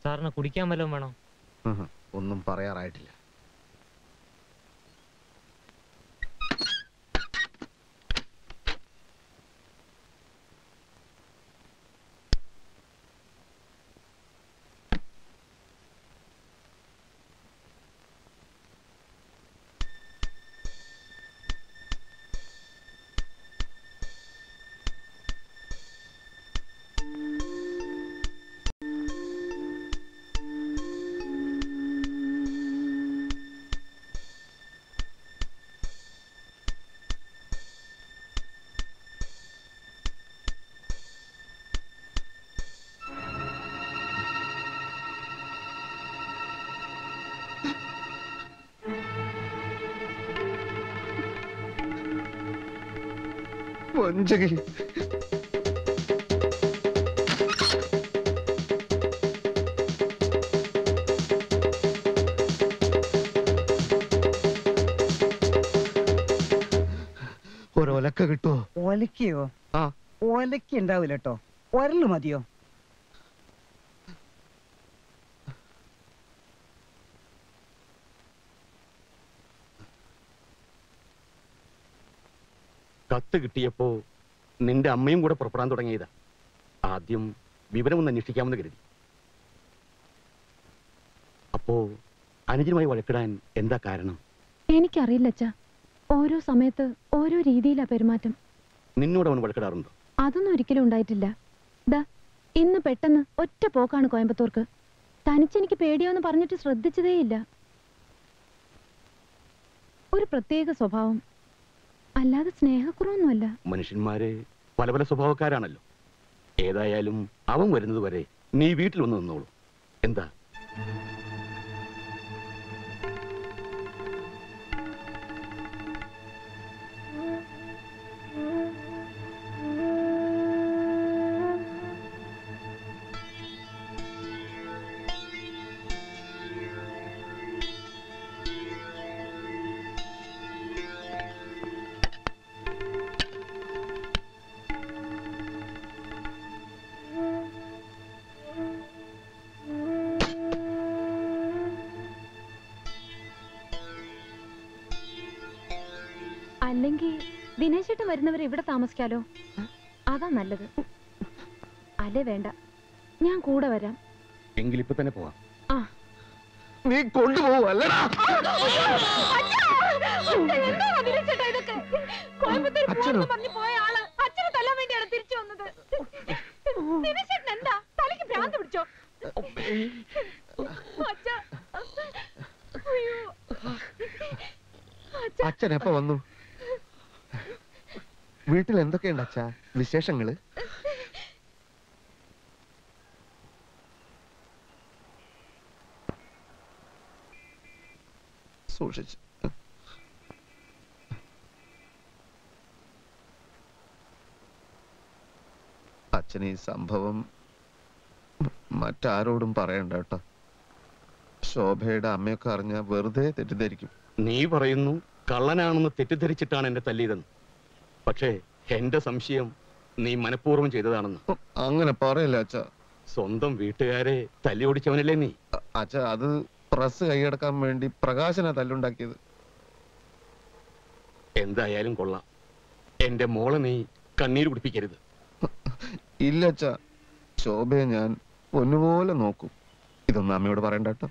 സാറിന് കുടിക്കാൻ വല്ലതും വേണോ ഉഹും, ഒന്നും പറയാറായിട്ടില്ല വഞ്ചകി ഒരൊലക്ക കിട്ടുമോ ഒലക്കയോ ആ ഒലക്ക ഉണ്ടാവില്ല കേട്ടോ ഒരല് മതിയോ കത്ത് കിട്ടിയപ്പോ നിന്റെ അമ്മയും കൂടെ പുറപ്പെടാൻ തുടങ്ങിയതാ ആദ്യം വിവരമൊന്ന് അന്വേഷിക്കാമെന്ന് കരുതി അപ്പോ അനുജനുമായി വഴക്കിടാൻ എന്താ കാരണം എനിക്കറിയില്ല അച്ഛാ ഓരോ സമയത്ത് ഓരോ രീതിയിലാ പെരുമാറ്റം നിന്നോട് അവൻ വഴക്കിടാറുണ്ടോ അതൊന്നും ഒരിക്കലും ഉണ്ടായിട്ടില്ല ദാ ഇന്ന് പെട്ടെന്ന് ഒറ്റ പോക്കാണ് കോയമ്പത്തൂർക്ക് തനിച്ചെനിക്ക് പേടിയോന്ന് പറഞ്ഞിട്ട് ശ്രദ്ധിച്ചതേയില്ല ഒരു പ്രത്യേക സ്വഭാവം അല്ലാതെ സ്നേഹക്കുറവൊന്നുമല്ല മനുഷ്യന്മാര് പല പല സ്വഭാവക്കാരാണല്ലോ ഏതായാലും അവൻ വരുന്നത് വരെ നീ വീട്ടിൽ വന്ന് നിന്നോളൂ എന്താ അല്ലെങ്കിൽ ദിനേശേട്ടൻ വരുന്നവരെ ഇവിടെ താമസിക്കാലോ അതാ നല്ലത് അല്ലേ വേണ്ട ഞാൻ കൂടെ വരാം എങ്കിലിപ്പോ തന്നെ പോവാം ആ നീ കൊണ്ടുപോകും അല്ലടാ അച്ഛനോ? അച്ഛൻ എപ്പ വന്നു വീട്ടിൽ എന്തൊക്കെയുണ്ട് അച്ഛാ വിശേഷങ്ങള് സൂക്ഷിച്ച് അച്ഛൻ ഈ സംഭവം മ- മറ്റാരോടും പറയണ്ട കേട്ടോ ശോഭയുടെ അമ്മയൊക്കെ അറിഞ്ഞ വെറുതെ തെറ്റിദ്ധരിക്കും നീ പറയുന്നു കള്ളനാണെന്ന് തെറ്റിദ്ധരിച്ചിട്ടാണ് എന്നെ തല്ലിയതെന്ന് പക്ഷേ എന്റെ സംശയം നീ മനഃപൂർവ്വം ചെയ്തതാണെന്ന് ഉം, അങ്ങനെ പറയല്ല അച്ഛ സ്വന്തം വീട്ടുകാരെ തല്ലി ഓടിച്ചവനല്ലേ നീ അച്ഛ അത് പ്രസ് കൈയടക്കാൻ വേണ്ടി പ്രകാശന തല്ലുണ്ടാക്കിയത് എന്തായാലും കൊള്ളാം എന്റെ മോളെ നീ കണ്ണീര് കുടിപ്പിക്കരുത് ഇല്ല അച്ഛ ശോഭയെ ഞാൻ പൊന്നുപോലെ നോക്കും ഇതൊന്നും അമ്മയോട് പറയണ്ട കേട്ടോ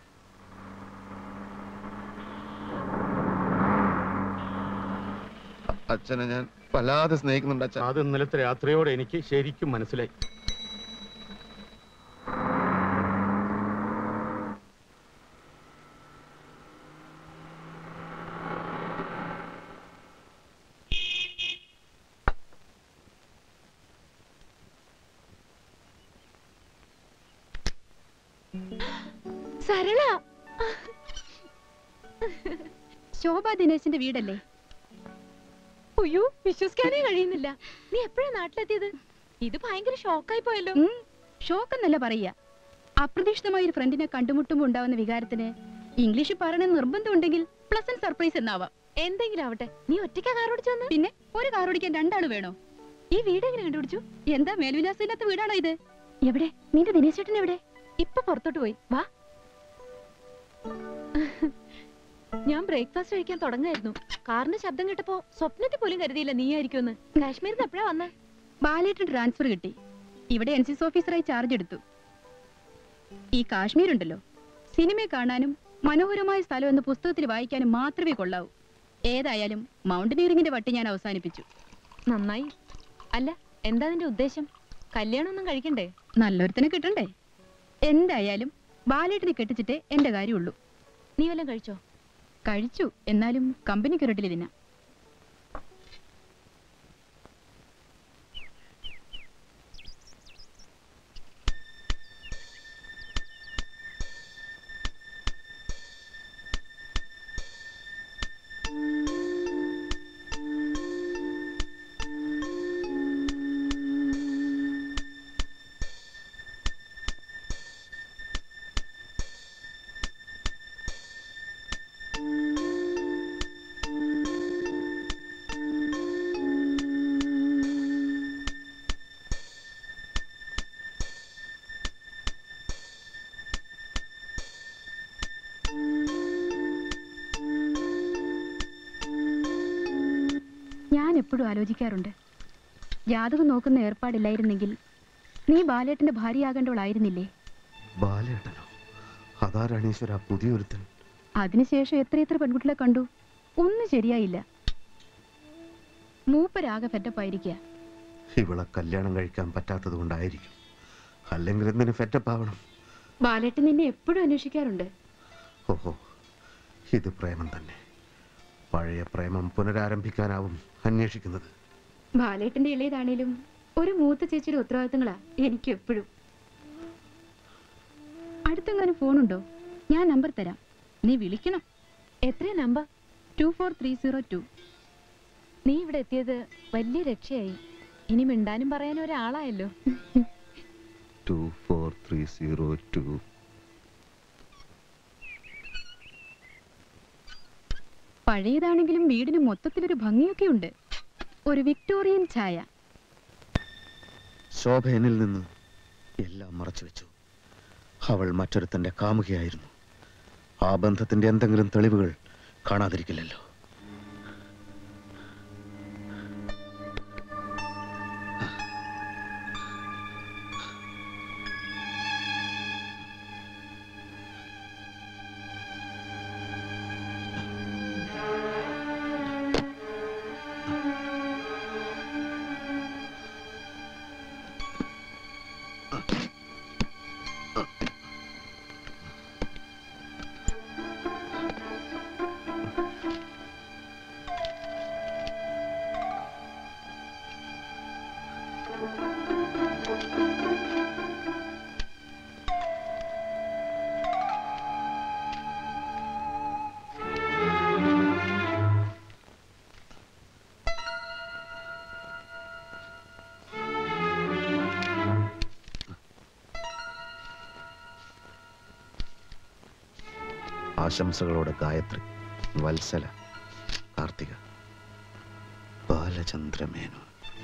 അ- അച്ഛനെ ഞാൻ വല്ലാതെ സ്നേഹിക്കുന്നുണ്ട് അച്ഛ അത് ഇന്നലത്തെ രാത്രിയോടെ എനിക്ക് ശരിക്കും മനസ്സിലായി സരള ശോഭ ദിനേശിന്റെ വീടല്ലേ അയ്യോ വിശ്വസിക്കാനേ കഴിയുന്നില്ല നീ എപ്പോഴാ നാട്ടിലെത്തിയത് ഇത് ഭയങ്കര ഷോക്കായി പോയല്ലോ ഷോക്ക് എന്നല്ല പറയുക അപ്രതീക്ഷിതമായ ഒരു ഫ്രണ്ടിനെ കണ്ടുമുട്ടുമ്പോൾ ഉണ്ടാവുന്ന വികാരത്തിന് ഇംഗ്ലീഷ് പറയണ നിർബന്ധമുണ്ടെങ്കിൽ പ്ലസന്റ് സർപ്രൈസ് എന്നാവാം എന്തെങ്കിലും ആവട്ടെ നീ ഒറ്റയ്ക്കാ കാർ ഓടിച്ചു വന്ന് പിന്നെ ഒരു കാർ ഓടിക്കാൻ രണ്ടാള് വേണോ ഈ വീട് എങ്ങനെ കണ്ടുപിടിച്ചു എന്താ മേൽവിലാസമില്ലാത്ത വീടാണോ ഇത് എവിടെ നിന്റെ ദിനേശ് ചേട്ടൻ എവിടെ ഇപ്പൊ പുറത്തോട്ട് പോയി വാ ഞാൻ ബ്രേക്ക്ഫാസ്റ്റ് കഴിക്കാൻ തുടങ്ങായിരുന്നു കാറിന്റെ ശബ്ദം കേട്ടപ്പോ സ്വപ്നത്തിൽ പോലും കരുതിയില്ല നീ ആയിരിക്കുമെന്ന് കാശ്മീരിൽ നിന്ന് എപ്പോഴാ വന്ന് ബാലേട്ട് ട്രാൻസ്ഫർ കിട്ടി ഇവിടെ എൻ സി എസ് ഓഫീസറായി ചാർജ് എടുത്തു ഈ കാശ്മീർ ഉണ്ടല്ലോ സിനിമ കാണാനും മനോഹരമായ സ്ഥലം എന്ന് പുസ്തകത്തിൽ വായിക്കാനും മാത്രമേ കൊള്ളാവൂ ഏതായാലും മൗണ്ടനീറിംഗിന്റെ വട്ടി ഞാൻ അവസാനിപ്പിച്ചു നന്നായി അല്ല എന്താ നിന്റെ ഉദ്ദേശം കല്യാണമൊന്നും കഴിക്കണ്ടേ നല്ലൊരുത്തനെ കിട്ടണ്ടേ എന്തായാലും ബാലേട്ടിനെ കെട്ടിച്ചിട്ടേ എന്റെ കാര്യമുള്ളൂ നീ വല്ലതും കഴിച്ചോ കഴിച്ചു എന്നാലും കമ്പനി കിരട്ടിലിതിന ഞാൻ എപ്പോഴും ആലോചിക്കാറുണ്ട് ജാതകം നോക്കുന്ന ഏർപ്പാടില്ലായിരുന്നെങ്കിൽ നീ ബാലേട്ടന്റെ ഭാര്യയാകേണ്ടവളായിരുന്നില്ലേ ബാലേട്ടനോ അതാരാണ് ഈശ്വര പുതിയൊരുത്തൻ അതിനുശേഷം എത്രയെത്ര പെൺകുട്ടികളെ കണ്ടു ഒന്നും ശരിയായില്ല മൂപ്പരാകെ ഫെറ്റപ്പായിരിക്കുക ഇവളെ കല്യാണം കഴിക്കാൻ പറ്റാത്തത് കൊണ്ടായിരിക്കും അല്ലെങ്കിൽ എന്തിനു ഫെറ്റപ്പ് ആവണം ബാലേട്ടൻ നിന്നെ എപ്പോഴും അന്വേഷിക്കാറുണ്ട് ഓഹോ ഇത് പ്രേമം തന്നെ പഴയ പ്രേമം പുനരാരംഭിക്കാനാവും അന്വേഷിക്കുന്നത് ബാലേട്ടന്റെ ഇളയതാണേലും ഒരു മൂത്ത ചേച്ചിയുടെ ഉത്തരവാദിത്തങ്ങളാ എനിക്ക് എപ്പോഴും അടുത്തെങ്ങാനും ഫോണുണ്ടോ ഞാൻ നമ്പർ തരാം നീ വിളിക്കണം എത്രയാ number two four three zero two നീ ഇവിടെ എത്തിയത് വലിയ രക്ഷയായി ഇനി മിണ്ടാനും പറയാനും ഒരാളായല്ലോ two four three zero two പഴയതാണെങ്കിലും വീടിന് മൊത്തത്തിലൊരു ഭംഗിയൊക്കെ ഉണ്ട് ഒരു വിക്ടോറിയൻ ഛായ ശോഭ എന്നിൽ നിന്ന് എല്ലാം മറച്ചു വെച്ചു അവൾ മറ്റൊരുത്തന്റെ കാമുകയായിരുന്നു ആ ബന്ധത്തിന്റെ എന്തെങ്കിലും തെളിവുകൾ കാണാതിരിക്കില്ലല്ലോ ആശംസകളോടെ ഗായത്രി വത്സല കാർത്തിക ബാലചന്ദ്രമേനോ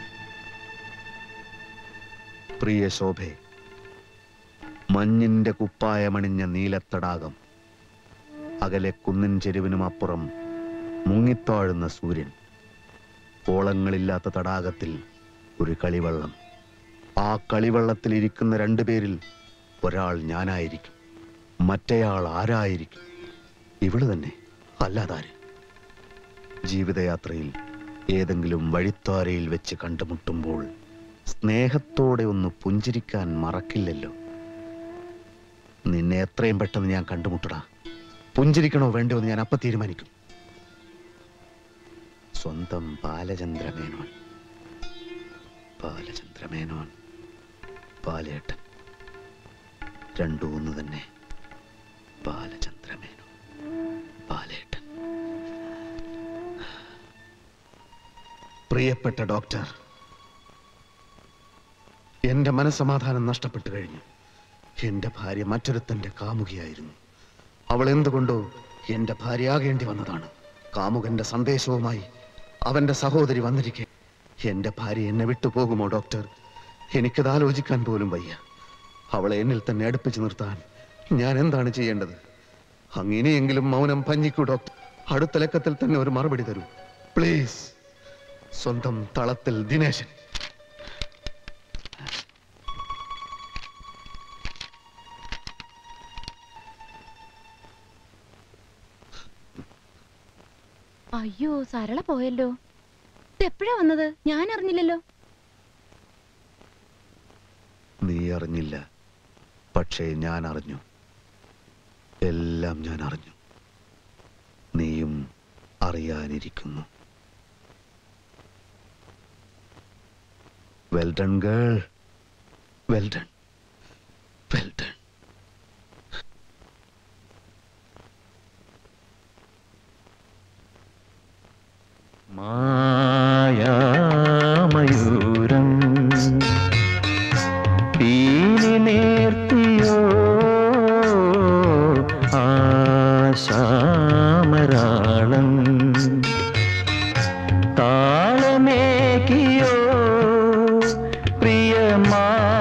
പ്രിയ ശോഭേ മഞ്ഞിന്റെ കുപ്പായമണിഞ്ഞ നീലത്തടാകം അകലെ കുന്നിൻ ചെരുവിനും അപ്പുറം മുങ്ങിത്താഴുന്ന സൂര്യൻ ഓളങ്ങളില്ലാത്ത തടാകത്തിൽ ഒരു കളിവള്ളം ആ കളിവള്ളത്തിൽ ഇരിക്കുന്ന രണ്ടുപേരിൽ ഒരാൾ ഞാനായിരിക്കും മറ്റേയാൾ ആരായിരിക്കും ഇവള് തന്നെ അല്ലാതാര് ജീവിതയാത്രയിൽ ഏതെങ്കിലും വഴിത്താരയിൽ വെച്ച് കണ്ടുമുട്ടുമ്പോൾ സ്നേഹത്തോടെ ഒന്ന് പുഞ്ചിരിക്കാൻ മറക്കില്ലല്ലോ നിന്നെ എത്രയും പെട്ടെന്ന് ഞാൻ കണ്ടുമുട്ടടാ പുഞ്ചിരിക്കണോ വേണ്ടോ എന്ന് ഞാൻ അപ്പൊ തീരുമാനിക്കും സ്വന്തം ബാലചന്ദ്രമേനോൻ ബാലചന്ദ്രമേനോൻ ബാലേട്ടൻ രണ്ടും ഒന്ന് തന്നെ ബാലചന്ദ്രമേനോൻ ബാലേട്ടൻ പ്രിയപ്പെട്ട ഡോക്ടർ എന്റെ മനസമാധാനം നഷ്ടപ്പെട്ടു കഴിഞ്ഞു എന്റെ ഭാര്യ മറ്റൊരുത്തന്റെ കാമുകിയായിരുന്നു അവൾ എന്തുകൊണ്ടോ എന്റെ ഭാര്യയാകേണ്ടി വന്നതാണ് കാമുകന്റെ സന്ദേശവുമായി അവന്റെ സഹോദരി വന്നിരിക്കെ എന്റെ ഭാര്യ എന്നെ വിട്ടുപോകുമോ ഡോക്ടർ എനിക്കത് ആലോചിക്കാൻ പോലും വയ്യ അവളെ എന്നിൽ തന്നെ അടുപ്പിച്ചു നിർത്താൻ ഞാൻ എന്താണ് ചെയ്യേണ്ടത് അങ്ങനെയെങ്കിലും മൗനം ഭഞ്ജിക്കൂ ഡോക്ടർ അടുത്ത ലക്കത്തിൽ തന്നെ ഒരു മറുപടി തരൂ പ്ലീസ് സ്വന്തം തളത്തിൽ ദിനേശൻ അയ്യോ സരള പോയല്ലോ എപ്പോഴാ വന്നത് ഞാൻ അറിഞ്ഞില്ലല്ലോ നീ അറിഞ്ഞില്ല പക്ഷേ ഞാൻ അറിഞ്ഞു എല്ലാം ഞാൻ അറിഞ്ഞു നീയും അറിയാനിരിക്കുന്നു well done girl well done well done മായാമയൂരം പീലി നേർത്തിയോ ആശാമരാളം താ